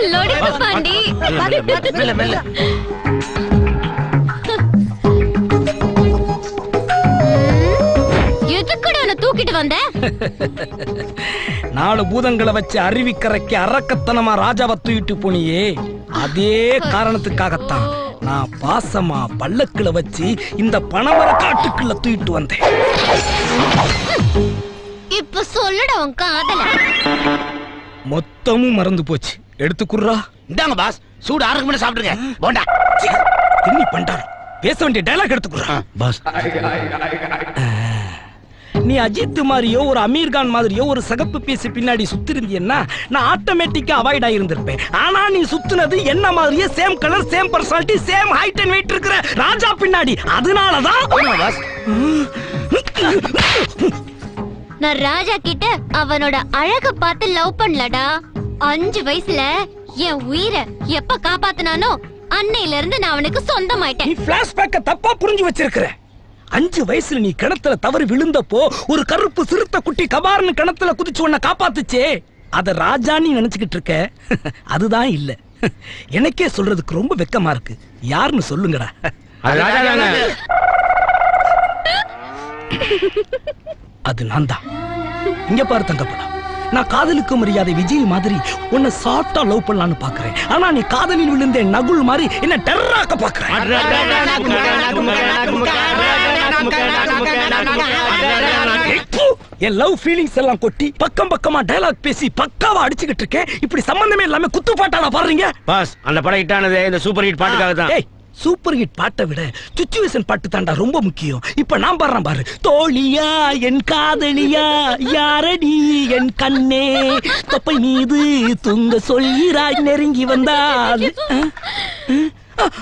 லொடுக்கு பாண்டி மெல்ல மெல்ல எதுக்குடா என்ன தூக்கிட்டு வந்த நாலு பூதங்களை வச்சு அருவிக்கரைக்கு அரக்கத்தனமா ராஜாவை தூக்கிட்டு போனியே அதே காரணத்துக்காகத்தான் நான் பாசமா பல்லக்குல வச்சு இந்த பணமர காட்டுக்குள்ள தூக்கிட்டு வந்தேன் இப்ப சொல்லுடா உன் காதல மொத்தமும் மறந்து போச்சு எடுத்துக்குறா இந்தாங்க பாஸ் சூடு ஆறுக்கு முன்னாடி சாப்பிடுங்க போண்டா தின்னி பண்டாரம் பேச வேண்டிய டைலாக் எடுத்துக்குறா பாஸ் நீ அஜித் மாதிரியோ ஒரு அமீர் கான் மாதிரியோ ஒரு சகப்பு பேசி பின்னாடி சுத்திருந்தீன்னா நான் ஆட்டோமேட்டிக்கா அவாய்ட் ஆயிருந்திருப்பேன் ஆனா நீ சுத்துனது என்ன மாதிரியே same colour same personality same height and weight இருக்கிற ராஜா பின்னாடி அதனாலதான் பாஸ் நான் ராஜா கிட்ட அவனோட அழக பார்த்து லவ் பண்ணலடா அஞ்சு வயசுல என் உயிரை எப்ப காப்பாத்துனானோ அன்னையில இருந்து நான் அவனுக்கு நீ சொந்தமாயிட்டேன் பிளாஷ்பேக்க தப்பா புரிஞ்சு வச்சிருக்கிற அஞ்சு வயசுல நீ கிணத்துல தவறி விழுந்தப்போ ஒரு கருப்பு சிறுத்தை குட்டி கபார்னு கிணத்துல குதிச்சு உன்னை காப்பாத்துச்சே அத ராஜான்னு நினைச்சுக்கிட்டு இருக்க அதுதான் இல்ல எனக்கே சொல்றதுக்கு ரொம்ப வெக்கமா இருக்கு யாருன்னு சொல்லுங்கடா அது ராஜா தாங்க அது நான் தான் இங்க பாரு தங்கப்படம் நான் காதலுக்கு மரியாதை விஜய் மாதிரி உன்னை சாஃப்டா லவ் பண்ணலாம்னு பாக்குறேன் ஆனா நீ காதலில் விழுந்த நகுல் மாதிரி என்ன டெர்ராக்க பாக்குறேன் இப்போ என் லவ் ஃபீலிங்ஸ் எல்லாம் கொட்டி பக்கம் பக்கமா டயலாக் பேசி பக்காவா அடிச்சுக்கிட்டு இருக்கேன் இப்படி சம்பந்தமே இல்லாம குத்து பாட்டாடா பாடுறீங்க பாஸ் அந்த படம் ஹிட் ஆனது இந்த சூப்பர் ஹிட் பாட்டுக்காக தான் ஏய் சூப்பர் ஹிட் பாட்டை விட சுச்சுவேஷன் பாட்டு தாண்டா ரொம்ப முக்கியம் இப்ப நான் பாடுறேன் பாரு தோழியா என் காதலியா யாரடி என் கண்ணே தொப்பை மீது தூங்க சொல்கிறாய் நெருங்கி வந்தால் அஹ், அஹ்,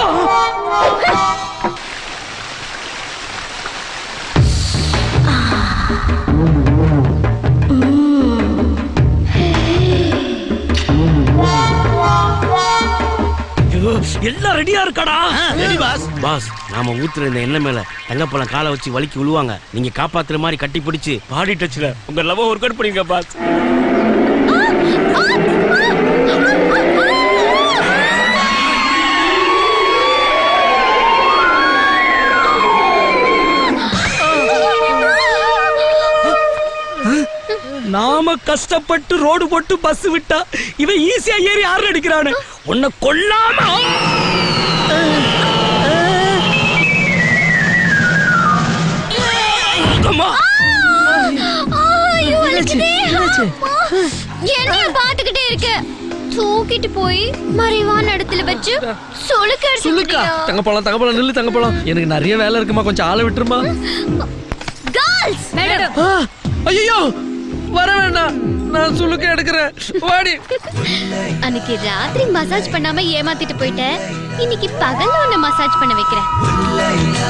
ஐயோ, எல்லாம் ரெடியா இருக்காடா ரெடி பாஸ் பாஸ் நாம ஊத்துற இந்த எண்ணெய் மேல தங்கப்பழம் காலை வச்சு வலிக்கி விழுவாங்க நீங்க காப்பாத்துற மாதிரி கட்டி பிடிச்சு பாடி டச்ல உங்க லவ் ஒரு கட் பண்ணுங்க பாஸ் நாம கஷ்டப்பட்டு ரோடு போட்டு பஸ் விட்டா இவன் ஈஸியா ஏறி ஆறு அடிக்கிறானு உன்னை கொல்லாம அம்மா ஐயோ, வலிக்குதே. அம்மா, என்னைய பாத்துக்கிட்டே இருக்க தூக்கிட்டு போய் மறைவான இடத்துல வச்சு சொலுக்க சொல்லுக்கா எடுத்து தங்கப்பழம் தங்கப்பழம் நில்லு தங்கப்பழம் எனக்கு நிறைய வேலை இருக்குமா கொஞ்சம் ஆளை விட்டுருமா கேர்ள்ஸ் மேடம் ஐயோ வர வேண்டாம் நான் சுளுக்க எடுக்கிறேன் வாடி அன்னைக்கு ராத்திரி மசாஜ் பண்ணாம ஏமாத்திட்டு போயிட்டேன் இன்னைக்கு பகல்ல உன்னை மசாஜ் பண்ண வைக்கிறேன்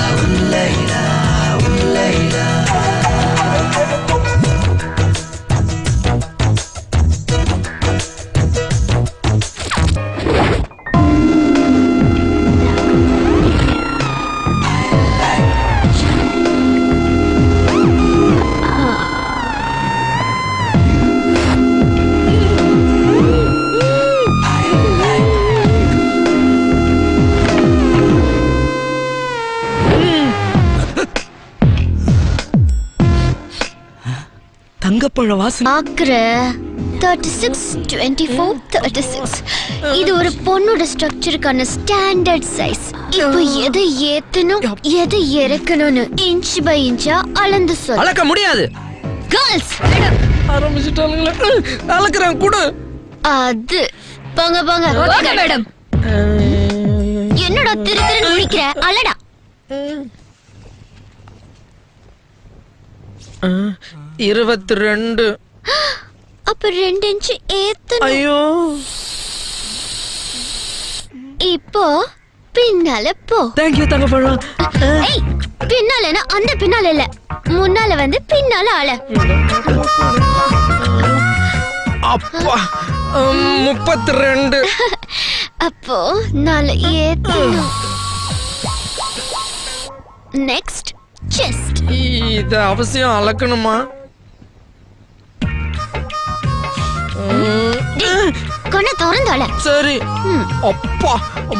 தங்கப்பழ வாசனை ஆக்குற thirty six twenty four thirty six இது ஒரு பொண்ணோட ஸ்ட்ரக்சருக்கான ஸ்டாண்டர்ட் சைஸ் இப்போ எதை ஏத்தணும் எதை இறக்கணும்னு இன்ச் பை இன்ச்சா அளந்து சொல் அளக்க முடியாது கேர்ள்ஸ் ஆரம்பிச்சுட்டாளுங்களே அளக்குறேன் கொடு அது போங்க போங்க போங்க மேடம் என்னடா திரு திரு முடிக்கிற அலடா இருபத்தி ரெண்டு அப்ப ரெண்டு இன்ச் ஏத்தணும் ஐயோ இப்போ பின்னால போ தேங்க்யூ தங்கப்பழம் ஏய் பின்னாலனா அந்த பின்னால இல்ல முன்னால வந்து பின்னால அல அப்பா முப்பத்தி ரெண்டு அப்போ நாலு ஏத்தணும் நெக்ஸ்ட் செஸ்ட் இது அவசியம் அளக்கணுமா கண்ணை திறந்தால சரி ம். அப்பா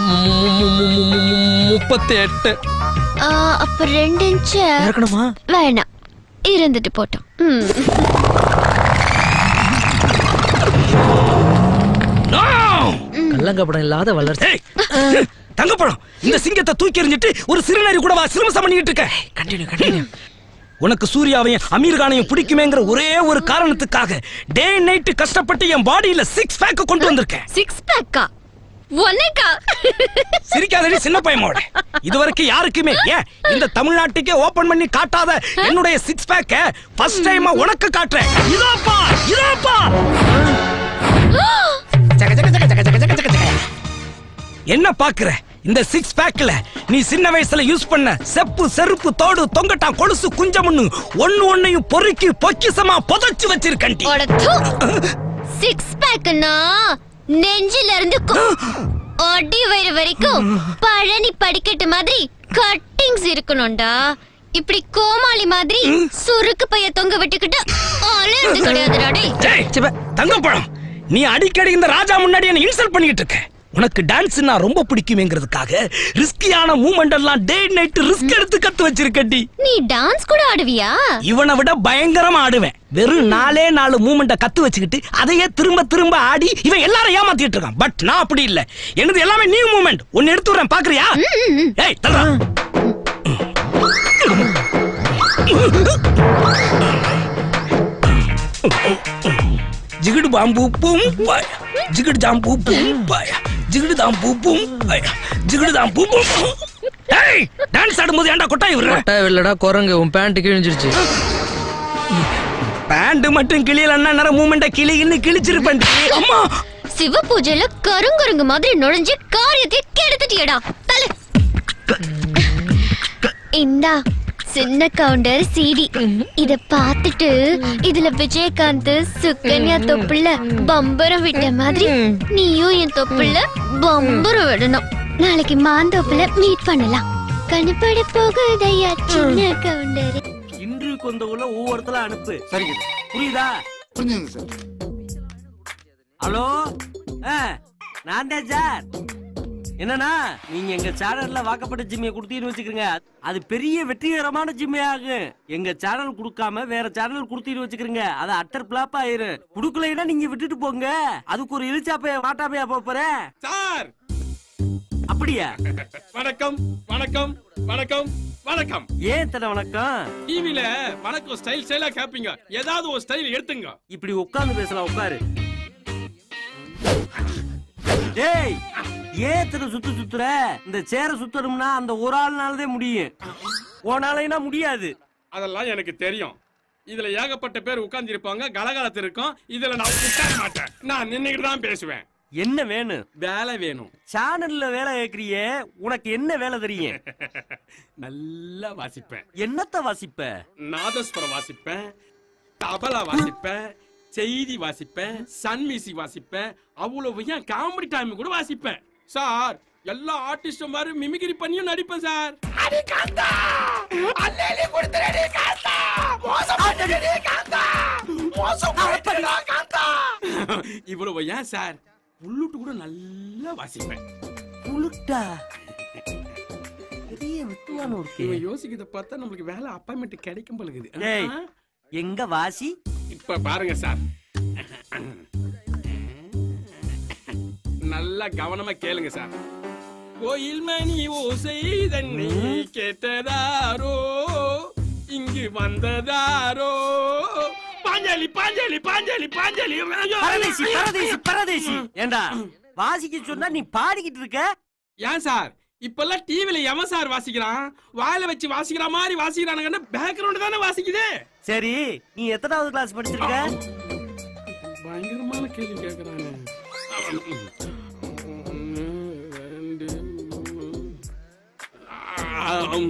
முப்பத்தி எட்டு ஆ, அப்ப ரெண்டு இன்ச்சு இருக்கணுமா வேணாம் இருந்துட்டு போட்டோம் ம். No! கள்ளங்கப்படம் இல்லாத வளர்ச்சி ஏய், தங்கப்பழம் இந்த சிங்கத்தை தூக்கி எறிஞ்சிட்டு ஒரு சிறுநரி கூட வா சிரமசம் பண்ணிட்டு இருக்க கண்டினியூ கண்டினியூ உனக்கு சூர்யாவையும் அமீர் கானையும் பிடிக்குமேங்கிற ஒரே ஒரு காரணத்துக்காக டே நைட் கஷ்டப்பட்டு என் பாடியில சிக்ஸ் பேக் கொண்டு வந்திருக்கேன் சிக்ஸ் பேக்கா ஒன்னைக்கா சிரிக்காதடி சின்ன பையனோட இதுவரைக்கும் யாருக்குமே ஏன் இந்த தமிழ்நாட்டுக்கே ஓபன் பண்ணி காட்டாத என்னுடைய சிக்ஸ் பேக்க ஃபர்ஸ்ட் டைமா உனக்கு காட்டுறேன் இதாப்பா இதாப்பா ஜக, ஜக, ஜக, ஜக, ஜக, ஜக, ஜக, ஜக. என்ன பாக்குற இந்த சிக்ஸ் பேக்ல நீ சின்ன வயசுல யூஸ் பண்ண செப்பு செருப்பு தோடு தொங்கட்டான் கொலுசு குஞ்சமுன்னு ஒண்ணு ஒண்ணையும் பொறுக்கி பொக்கிசமா புதைச்சு வச்சிருக்கண்டி சிக்ஸ் பேக்னா நெஞ்சில இருந்து கு- அடி வயிறு வரைக்கும் பழனி படிக்கட்டு மாதிரி கட்டிங்ஸ் இருக்கணும்டா இப்படி கோமாளி மாதிரி சுருக்கு பைய தொங்க விட்டுக்கிட்டு அலையறது கிடையாதுடா டேய் டேய், சிவ, தங்கப்பழம் நீ அடிக்கடி இந்த ராஜா முன்னாடி என்ன இன்சல்ட் பண்ணிட்டு இருக்க உனக்கு டான்ஸ்னா ரொம்ப பிடிக்குமேங்கிறதுக்காக ரிஸ்கியான மூமெண்ட் எல்லாம் டே நைட் ரிஸ்க் எடுத்து கத்து வச்சிருக்கடி நீ டான்ஸ் கூட ஆடுவியா இவனை விட பயங்கரமா ஆடுவேன் வெறும் நாலே நாலு மூமெண்ட கத்து வச்சுக்கிட்டு அதையே திரும்ப திரும்ப ஆடி இவன் எல்லாரும் ஏமாத்திட்டு இருக்கான் பட் நான் அப்படி இல்ல எனது எல்லாமே நியூ மூமெண்ட் ஒன்னு எடுத்து வரேன் பாக்குறியா ஏய் தல்றா ஜிகிடு பாம்பு பூம் பாய ஜிகிடு ஜாம்பு பூம் பாய ஜிகிடு தாம்பு பூம் பாய ஜிகிடு தாம்பு பூம் ஏய் டான்ஸ் ஆடும்போது ஏன்டா கொட்டாய் விடுற கொட்டா இல்லடா குரங்கு உன் பேண்ட் கிழிஞ்சிருச்சு பேண்ட் மட்டும் கிளியலன்னா நேரம் மூமெண்ட கிளின்னு கிழிச்சிருப்பேன் அம்மா சிவ பூஜையில கருங்குரங்கு மாதிரி நுழைஞ்சு காரியத்தை கெடுத்துட்டியடா தலை இந்தா சின்ன கவுண்டர் சிடி இத பார்த்துட்டு இதுல விஜயகாந்த் சுகன்யா தொப்புல பம்பரம் விட்ட மாதிரி நீயும் என் தொப்புல பம்பரம் விடணும் நாளைக்கு மாந்தோப்புல மீட் பண்ணலாம் கணுப்பட போகுதையா சின்ன கவுண்டர் இன்டர்வியூக்கு வந்தவங்கள ஒவ்வொருத்தல அனுப்பு சரிங்க புரியுதா புரிஞ்சுங்க சார் ஹலோ ஆ, நான் தான் சார் என்னன்னா நீங்க எங்க சேனல்ல வாக்கப்பட்ட ஜிம்மையை கொடுத்தீங்கன்னு வச்சுக்கிறீங்க அது பெரிய வெற்றிகரமான ஜிம்மே ஆகும் எங்க சேனல் கொடுக்காம வேற சேனல் கொடுத்தீங்கன்னு வச்சுக்கிறீங்க அது அட்டர் பிளாப் ஆயிரும் கொடுக்கலைன்னா நீங்க விட்டுட்டு போங்க அதுக்கு ஒரு இழிச்சாப்பைய மாட்டாப்பையா போப் போறேன் சார் அப்படியா வணக்கம் வணக்கம் வணக்கம் வணக்கம் ஏன் தன வணக்கம் டிவில வணக்கம் ஸ்டைல் ஸ்டைலா கேப்பீங்க ஏதாவது ஒரு ஸ்டைல் எடுத்துங்க இப்படி உட்கார்ந்து பேசலாம் உட்காரு டேய் ஏன் திரு சுத்து சுத்துற இந்த சேர சுத்தணும்னா அந்த ஒரு ஆள்னாலதான் முடியும் உன்னாலைனா முடியாது அதெல்லாம் எனக்கு தெரியும் இதுல ஏகப்பட்ட பேர் உட்கார்ந்து இருப்பாங்க கலகலத்து இருக்கும் இதுல நான் உட்கார மாட்டேன் நான் நின்னுகிட்டு தான் பேசுவேன் என்ன வேணும் வேலை வேணும் சேனல்ல வேலை கேக்குறியே உனக்கு என்ன வேலை தெரியும் நல்லா வாசிப்பேன் என்னத்த வாசிப்ப நாதஸ்வரம் வாசிப்பேன் தபலா வாசிப்பேன் செய்தி வாசிப்பேன் சன் மியூசிக் வாசிப்பேன் அவ்வளவு ஏன் காமெடி டைம் கூட வாசிப்பேன் சார் எல்லா ஆர்டிஸ்டும் மாதிரி மிமிக்ரி பண்ணியும் நடிப்பேன் சார் இவ்வளவு ஏன் சார் உள்ளுட்டு கூட நல்லா வாசிப்பேன் புளுட்டா பெரிய வித்துவான ஒரு இவன் யோசிக்கிறத பார்த்தா நம்மளுக்கு வேலை அப்பாயின்மெண்ட் கிடைக்கும் பழகுது டேய் எங்க வாசி இப்ப பாருங்க சார் நல்லா கவனமா கேளுங்க சார் கோயில் மணி ஓசை தன்னை கேட்டதாரோ இங்கு வந்ததாரோ பாஞ்சாலி பாஞ்சாலி பாஞ்சாலி பாஞ்சாலி பரதேசி பரதேசி பரதேசி ஏண்டா வாசிக்க சொன்னா நீ பாடிக்கிட்டு இருக்க ஏன் சார் இப்பெல்லாம் டிவில எவன் சார் வாசிக்கிறான் வாயில வச்சு வாசிக்கிற மாதிரி வாசிக்கிறானுங்கன்னா பேக்ரவுண்ட் தானே வாசிக்குது சரி நீ எத்தனாவது கிளாஸ் படிச்சிருக்க பயங்கரமான கேள்வி கேக்குறானே ஒண்ணு, ரெண்டு, மூணு. ஆம்.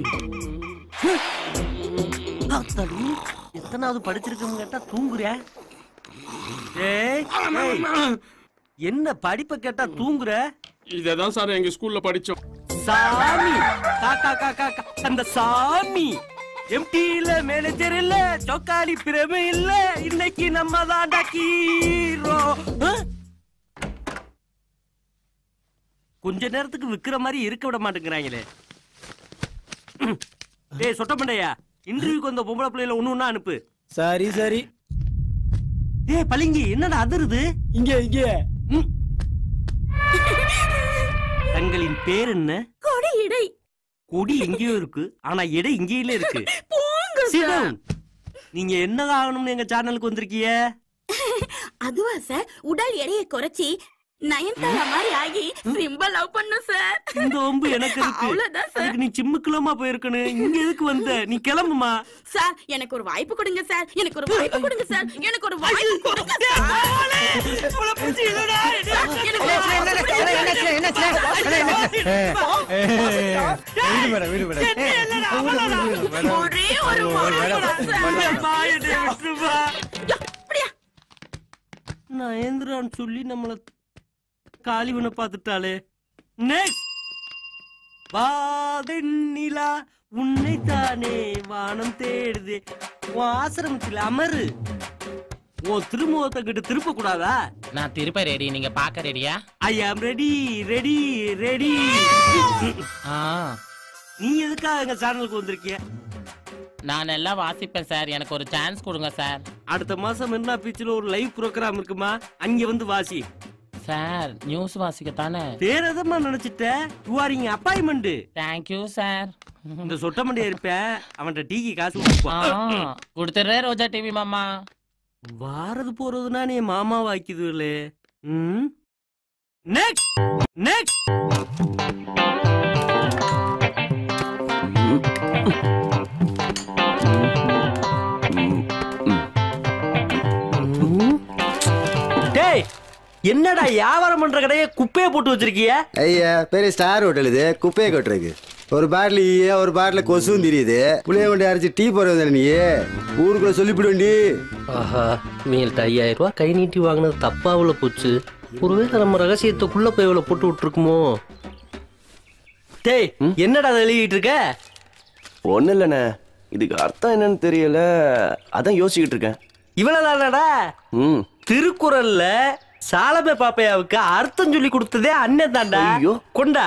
ஆத்தாடி, எத்தனாவது படிச்சிருக்கோம் கேட்டா தூங்குற ஏய், ஏய், என்ன படிப்பை கேட்டா தூங்குற இததான் சார் எங்க ஸ்கூல்ல படிச்சோம் சாமி காக்கா காக்கா கா, அந்த சாமி எம்டி இல்ல மேனேஜர் இல்ல சொக்காலி பிரம இல்ல இன்னைக்கு நம்ம தான் ஹீரோ கொஞ்ச நேரத்துக்கு விக்கிற மாதிரி இருக்க விட மாட்டேங்கிறாங்களே ம். டேய் சொட்ட மண்டையா இன்டர்வியூக்கு வந்த பொம்பளை பிள்ளைல ஒண்ணு ஒண்ணா அனுப்பு சரி சரி டேய் பளிங்கி என்னடா அதிருது இங்க இங்க ம். தங்களின் பேர் என்ன கொடி இடை கொடி எங்கேயோ இருக்கு ஆனா எடை இங்கேயில இருக்கு போங்க Sit சார் down. நீங்க என்ன ஆகணும்னு எங்க சேனலுக்கு வந்திருக்கீங்க அதுவா சார் உடல் எடையை குறைச்சி நயன்தாரா மாதிரி ஆகி ரொம்ப லவ் பண்ணும் சார் இந்த ஒம்பு எனக்கு இருக்கு அவ்வளவுதான் சார் அதுக்கு நீ சிம்முக்குலமா போயிருக்கணும் இங்க எதுக்கு வந்த நீ கிளம்புமா சார் எனக்கு ஒரு வாய்ப்பு கொடுங்க சார் எனக்கு ஒரு வாய்ப்பு கொடுங்க சார் எனக்கு ஒரு வாய்ப்பு கொடுங்க சார் எனக்கு ஒரு வீடு மேடம் வீடு மேடம் ஒரே ஒரு வாய்ப்பு சார். அப்படியா? நயந்திரான்னு சொல்லி நம்மள காளிவனை பார்த்துட்டாளே நெக்ஸ்ட் வாதென்னிலா உன்னை தானே வானம் தேடுதே உன் ஆசிரமத்தில் அமரு உன் திருமுகத்தை கிட்ட திருப்ப கூடாதா நான் திருப்ப ரெடி நீங்க பாக்க ரெடியா ஐ ஆம் ரெடி ரெடி ரெடி ஆ நீ எதுக்காக எங்க சேனலுக்கு வந்திருக்கிய நான் எல்லாம் வாசிப்பேன் சார் எனக்கு ஒரு சான்ஸ் கொடுங்க சார் அடுத்த மாசம் என்ன பீச்சில் ஒரு லைவ் ப்ரோக்ராம் இருக்குமா அங்க வந்து வாசி சார் நியூஸ் வாசிக்கத்தானே வேற எதமா நினைச்சிட்ட யூ ஆர் இங்க அப்பாயின்மெண்ட் தேங்க்யூ சார் இந்த சொட்ட மண்டி இருப்பேன் அவன்கிட்ட டீக்கு காசு ஆ கொடுப்பான் கொடுத்துடுறேன் ரோஜா டிவி மாமா வாரது போறதுனா நீ மாமா வாக்கிதுலே ம் நெக்ஸ்ட் நெக்ஸ்ட் டேய் என்னடா வியாபாரம் பண்ற கடையை குப்பையை போட்டு வச்சிருக்கிய ஐயா பெரிய ஸ்டார் ஹோட்டல் இது குப்பையை கொட்டுறதுக்கு ஒரு பாட்டில் ஈய ஒரு பாட்டில் கொசுவும் தெரியுது புளிய கொண்டு அரைச்சி டீ போடுறது நீ ஊருக்குள்ள சொல்லிவிடுவேண்டி ஆஹா மேல்ட்ட ஐயாயிரம் ரூபாய் கை நீட்டி வாங்கினது தப்பாவில் போச்சு ஒருவேளை நம்ம ரகசியத்துக்குள்ள போய் இவ்வளோ போட்டு விட்டுருக்குமோ டேய் என்னடா அதை எழுதிட்டு இருக்க ஒன்றும் இல்லைண்ணே இதுக்கு அர்த்தம் என்னன்னு தெரியல அதான் யோசிச்சுக்கிட்டு இருக்கேன் இவ்வளவுதானடா ம் திருக்குறள்ல சாலமே பாப்பையாவுக்கு அர்த்தம் சொல்லி கொடுத்ததே அண்ணன் தான்டா ஐயோ. கொண்டா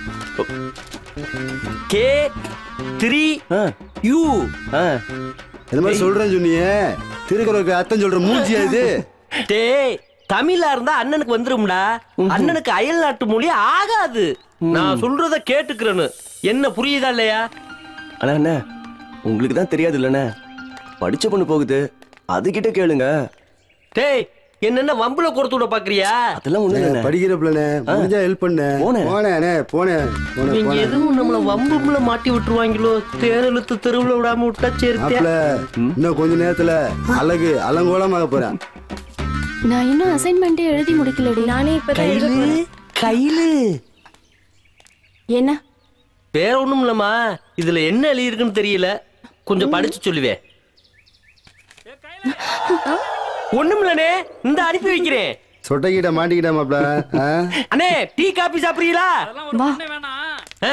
கே த்ரீ ஆ யூ ஆ இந்த மாதிரி சொல்றேன்னு சொன்னியே திருக்குறளுக்கு அர்த்தம் சொல்ற மூஞ்சியா இது டேய் தமிழா இருந்தா அண்ணனுக்கு வந்துரும்டா அண்ணனுக்கு அயல் நாட்டு மொழி ஆகாது நான் சொல்றத கேட்டுக்கிறேன்னு என்ன புரியுதா இல்லையா அண்ணா அண்ணே உங்களுக்கு தான் தெரியாது இல்லைண்ணே படிச்ச பொண்ணு போகுது அதுகிட்ட கேளுங்க டேய் என்னென்ன வம்புல கொடுத்து விட பாக்குறியா அதெல்லாம் ஒன்றும் இல்லைண்ணே படிக்கிற பிள்ளை முடிஞ்சா ஹெல்ப் பண்ண போனேன். போனேனே போனேன் போனேன் இவங்க போனேன் எதுவும் நம்மள வம்புல மாட்டி விட்டுருவாங்களோ தேரெழுத்து தெருவில் விடாம விட்டா சேர்த்தே மாப்பிள இன்னும் கொஞ்ச நேரத்துல அழகு அலங்கோலமாக போறேன் நான் இன்னும் அசைன்மெண்ட்டே எழுதி முடிக்கலடி நானே இப்ப கையில கையில என்ன வேற ஒண்ணும் இல்லம்மா இதுல என்ன எழுதியிருக்குன்னு தெரியல கொஞ்சம் படிச்சு சொல்லுவே ஒண்ணுமில்லனே இந்த அனுப்பி வைக்கிறேன் சொட்டைக்கிட்ட மாட்டிக்கிட்ட மாப்பிள ஆ? அண்ணே டீ காபி சாப்பிடுறீங்களா ஆ.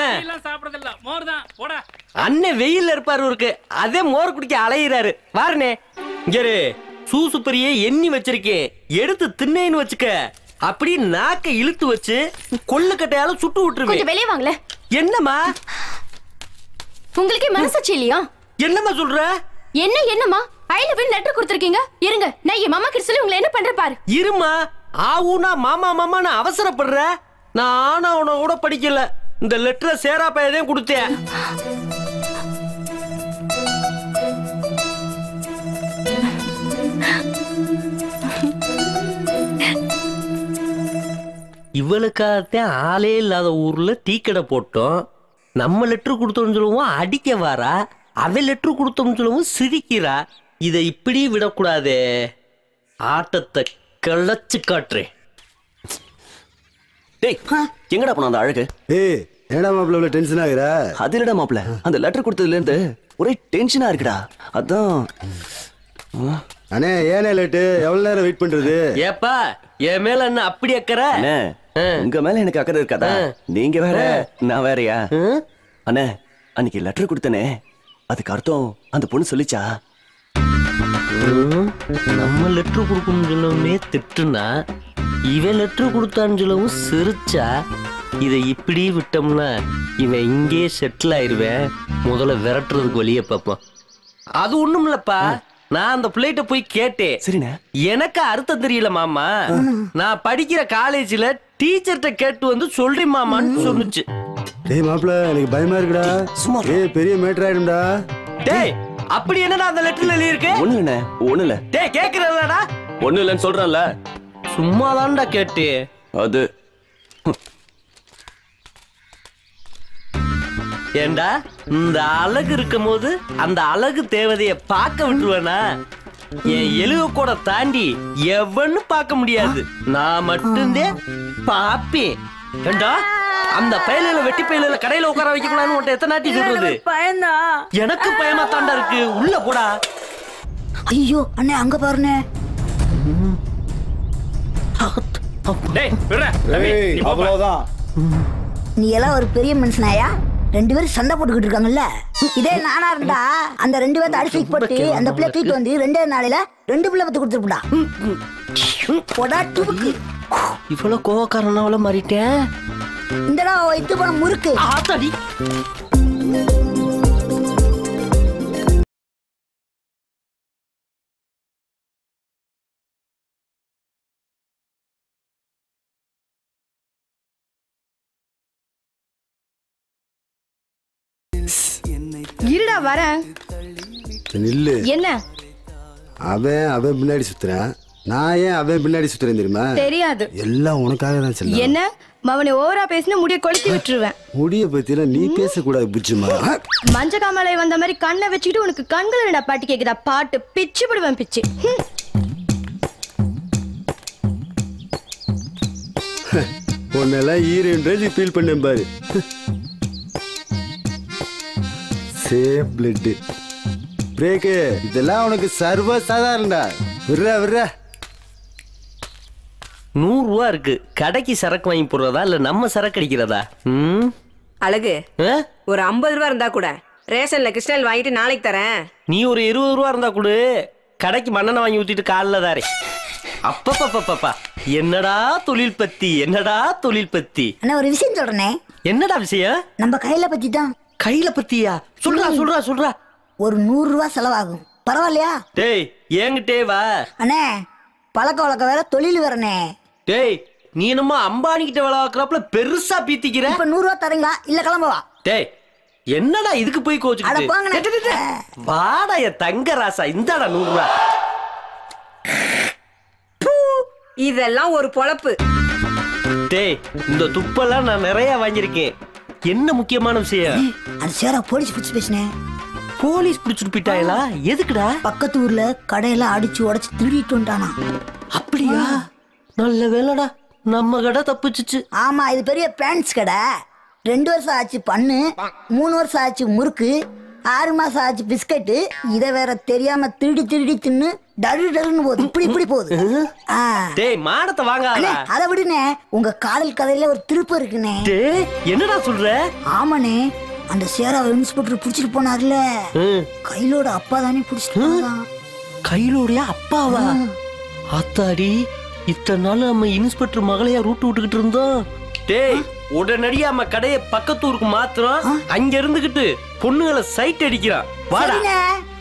அண்ணன் வெயில்ல இருப்பாரு இருக்கு அதே மோர் குடிக்க அலையிறாரு வாருனே இங்கரு சூசுப்பரியே எண்ணி வச்சிருக்கேன் எடுத்து தின்னேன்னு வச்சுக்க அப்படியே நாக்க இழுத்து வச்சு கொள்ளுக்கட்டையால சுட்டு விட்டுருவேன் கொஞ்சம் வெளியே வாங்களே என்னம்மா உங்களுக்கே மனசாட்சி இல்லையா என்னம்மா சொல்ற என்ன என்னம்மா ஐ லவ் யூ லெட்டர் கொடுத்துருக்கீங்க இருங்க நான் என் மாமா கிட்ட சொல்லி உங்களை என்ன பண்ற பாரு இருமா ஆவுனா மாமா மாமான்னு அவசரப்படுற நான் அவனை கூட படிக்கல இந்த லெட்டரை சேரா பையதையும் கொடுத்தேன் இவளுக்காகத்தான் ஆளே இல்லாத ஊர்ல டீ கடை போட்டோம் நம்ம லெட்டர் கொடுத்தோம்னு சொல்லுவோம் அடிக்க வாரா அவன் லெட்டர் கொடுத்தோம்னு சொல்லுவோம் சிரிக்கிறா இதை இப்படி விடக்கூடாதே ஆட்டத்தை கிளச்சு காட்டுறேன் டேய் எங்கடா போன அந்த அழகு ஏய் என்னடா மாப்பிள இவ்வளவு டென்ஷன் ஆகுற அது இல்லடா மாப்பிள அந்த லெட்டர் கொடுத்ததுல இருந்து ஒரே டென்ஷனா இருக்குடா அதான் அண்ணே ஏனே லேட்டு எவ்வளவு நேரம் வெயிட் பண்றது ஏப்பா என் மேல என்ன அப்படி அக்கறை அண்ணே உங்க மேல எனக்கு அக்கறை இருக்காதா நீங்க வேற நான் வேறயா அண்ணே அன்னைக்கு லெட்டர் கொடுத்தனே அதுக்கு அர்த்தம் அந்த பொண்ணு சொல்லிச்சா ம், நம்ம லெட்டர் கொடுக்கணும்னு சொல்லவுமே திட்டுனா இவன் லெட்டர் கொடுத்தான்னு சொல்லவும் சிரிச்சா இதை இப்படி விட்டோம்னா இவன் இங்கே செட்டில் ஆயிருவேன் முதல்ல விரட்டுறதுக்கு வழியை பார்ப்போம் அது ஒண்ணும் இல்லப்பா நான் அந்த பிள்ளைகிட்ட போய் கேட்டேன் சரிண்ணே எனக்கு அர்த்தம் தெரியல மாமா நான் படிக்கிற காலேஜ்ல டீச்சர்கிட்ட கேட்டு வந்து சொல்றேன் மாமான்னு சொன்னுச்சு டேய் மாப்பிள எனக்கு பயமா இருக்குடா சும்மா ஏய் பெரிய மேட்டர் ஆயிடும்டா டேய் அப்படி என்னடா அந்த லெட்டர்ல எழுதி இருக்கு ஒண்ணு இல்லண்ணே ஒண்ணு இல்ல டேய் கேக்குறலடா ஒண்ணு இல்லைன்னு சொல்றேன்ல சும்மாதான்டா கேட்டு அது ஏண்டா இந்த அழகு இருக்கும் போது அந்த அழகு தேவதைய பார்க்க விட்டுருவேனா என் எலுக கூட தாண்டி எவன்னு பார்க்க முடியாது நான் மட்டும்தான் பாப்பேன் ஏண்டா அந்த பயலில வெட்டி பயலில கடையில உட்கார வைக்க கூடாதுன்னு உன்ட்ட எத்தனை நாட்டி சொல்றது பயந்தா எனக்கு பயமா தாண்டா இருக்கு உள்ள போடா ஐயோ அண்ணே அங்க பாருண்ணே டேய் விடுறா ரவி நீ போப்பா. அவ்வளவுதான் நீ எல்லாம் ஒரு பெரிய மனுஷனாயா ரெண்டு பேரும் சண்டை போட்டுக்கிட்டு இருக்காங்கல்ல இதே நானா இருந்தா அந்த ரெண்டு பேர்த்த அடிச்சு போட்டு அந்த பிள்ளை தூக்கிட்டு வந்து ரெண்டே நாளையில ரெண்டு பிள்ளை பத்து கொடுத்துருப்பா போடா துடுக்கு இவ்வளவு கோவக்காரனாவல மாறிட்டேன் இந்தடா வைத்து போன முறுக்கு ஆத்தாடி இருடா வரேன் நில்லு என்ன அவன் அவன் பின்னாடி சுத்துறான் நான் ஏன் அவன் பின்னாடி சுத்துறேன் தெரியுமா தெரியாது எல்லாம் உனக்காக தான் செல்லம் என்ன மவனை ஓவரா பேசினா முடிய கொளுத்தி விட்டுருவேன் முடிய பத்திலாம் நீ பேசக்கூடாது புச்சுமா மஞ்ச காமாலை வந்த மாதிரி கண்ணை வச்சுக்கிட்டு உனக்கு கண்கள் என்னடா பாட்டு கேக்குதா பாட்டு பிச்சு போடுவேன் பிச்சு ஹம். உன்னெல்லாம் ஹீரோயின் ரேஞ்சு ஃபீல் பண்ணேன் பாரு சேம் பிளட் பிரேக்கு இதெல்லாம் உனக்கு சர்வ சாதாரணடா விடுறா விடுறா நூறு ரூபா இருக்கு கடைக்கு சரக்கு வாங்கி போடுறதா இல்ல நம்ம சரக்கு அடிக்கிறதா ம் அழகு ஆ? ஒரு ஐம்பது ரூபா இருந்தா கூட ரேஷன்ல கிருஷ்ணல் வாங்கிட்டு நாளைக்கு தரேன் நீ ஒரு இருபது ரூபா இருந்தா கொடு கடைக்கு மண்ணெண்ணெய் வாங்கி ஊத்திட்டு காலில் தாரே அப்பப்பப்பப்பா என்னடா தொழில் பத்தி என்னடா தொழில் பத்தி அண்ணா ஒரு விஷயம் சொல்றேனே என்னடா விஷயம் நம்ம கையில பத்தி தான் கையில பத்தியா சொல்றா சொல்றா சொல்றா ஒரு நூறு ரூபா செலவாகும் பரவாயில்லையா டேய் என்கிட்டே வா அண்ணே பழக்க வழக்கம் வேற தொழில் வேறனே டேய் நீ என்னமோ அம்பானி கிட்ட வேலை பார்க்கறப்பல பெருசா பீத்திக்கிற இப்ப நூறு ரூபா தரீங்களா இல்ல கிளம்பவா டேய் என்னடா இதுக்கு போய் அட கோச்சுக்கிட்டு போங்கண்ணே. டேய், டேய், டேய். வாடா என் தங்க ராசா இந்தாடா நூறு ரூபா இதெல்லாம் ஒரு பொழப்பு டேய் இந்த துப்பெல்லாம் நான் நிறைய வாங்கியிருக்கேன் என்ன முக்கியமான விஷயம் அது சேரா போலீஸ் பிடிச்சு பேசினேன் போலீஸ் பிடிச்சிட்டு போயிட்டாங்களா எதுக்குடா பக்கத்து ஊர்ல கடையெல்லாம் அடிச்சு உடைச்சு திருடிட்டு வந்துட்டானா அப்படியா நல்ல வேலைடா நம்ம கடை தப்பிச்சுச்சு ஆமா இது பெரிய பேண்ட்ஸ் கடை ரெண்டு வருஷம் ஆச்சு பண்ணு மூணு வருஷம் ஆச்சு முறுக்கு ஆறு மாசம் ஆச்சு பிஸ்கட்டு இத வேற தெரியாம திருடி திருடி தின்னு டரு டருன்னு போகுது இப்படி இப்படி போகுது ஆ. டேய் மானத்தை அண்ணே, வாங்காதடா அதை விடுனே உங்க காதல் கதையில ஒரு திருப்பம் இருக்குனே டேய் என்னடா சொல்ற ஆமாண்ணே அந்த சேராவை இன்ஸ்பெக்டர் புடிச்சிட்டு போனார்ல ம், கையிலோட அப்பா தானே புடிச்சிட்டு போனான் கையிலோடைய அப்பாவா ஆத்தாடி இத்தனை நாள் நம்ம இன்ஸ்பெக்டர் மகளையா ரூட் விட்டுக்கிட்டு இருந்தோம் டேய் உடனடியா நம்ம கடையை பக்கத்து ஊருக்கு மாத்துறோம் அங்க இருந்துகிட்டு பொண்ணுகளை சைட் அடிக்கிறான் வாடா சரிண்ணே